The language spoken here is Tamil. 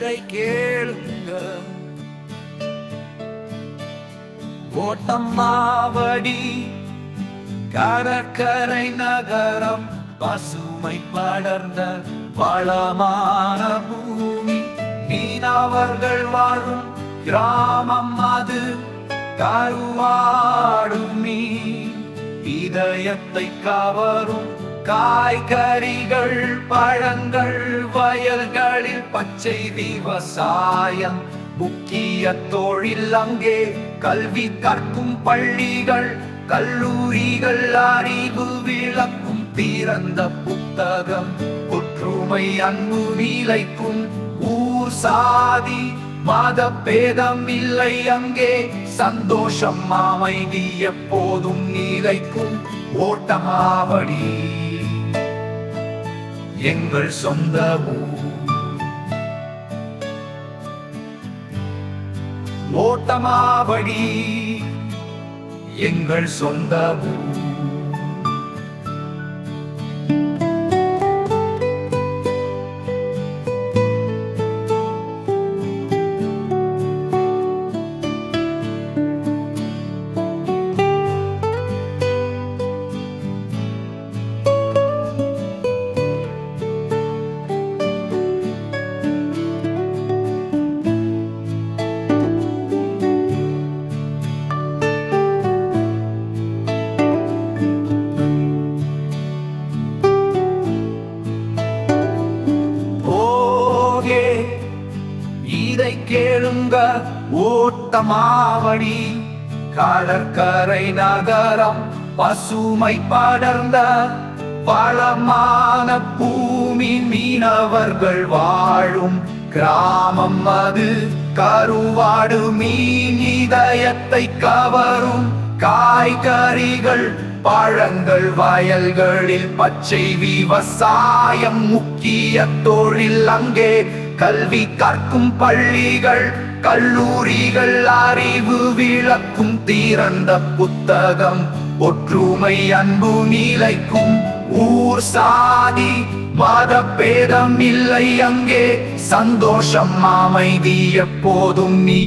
இதை கேளுங்க ஓட்டம் மாவடி கடற்கரை நகரம் பசுமை படர்ந்த வளமான பூமி மீனவர்கள் வாழும் கிராமம் அது கருவாடும் நீ இதயத்தை கவரும் காய்கறிகள் பழங்கள் வயல்களில் பச்சை விவசாயம் முக்கிய தொழில் அங்கே கல்வி கற்கும் பள்ளிகள் கல்லூரிகள் அறிவு விளக்கும் திறந்த புத்தகம் ஒற்றுமை அன்பு நிலைக்கும் ஊர் சாதி மத பேதம் இல்லை அங்கே சந்தோஷம் அமைதி எப்போதும் நிலைக்கும் ஓட்டமாவடி எங்கள் சொந்த ஊர் ஓட்டமாவடி எங்கள் சொந்த ஊர் போகே இதை கேளுங்க ஓட்டமாவடி கடற்கரை நகரம் பசுமை படர்ந்த பழமான பூமி மீனவர்கள் வாழும் கிராமம் அது கருவாடு மீன் இதயத்தை கவரும் காய்கறிகள் பழங்கள் வயல்களில் பச்சை விவசாயம் முக்கிய தொழில் அங்கே கல்வி கற்கும் பள்ளிகள் கல்லூரிகள் அறிவு விளக்கும் திறந்த புத்தகம் ஒற்றுமை அன்பு நிலைக்கும் ஊர் சாதி மத பேதம் இல்லை அங்கே சந்தோஷம் அமைதி எப்போதும் நீ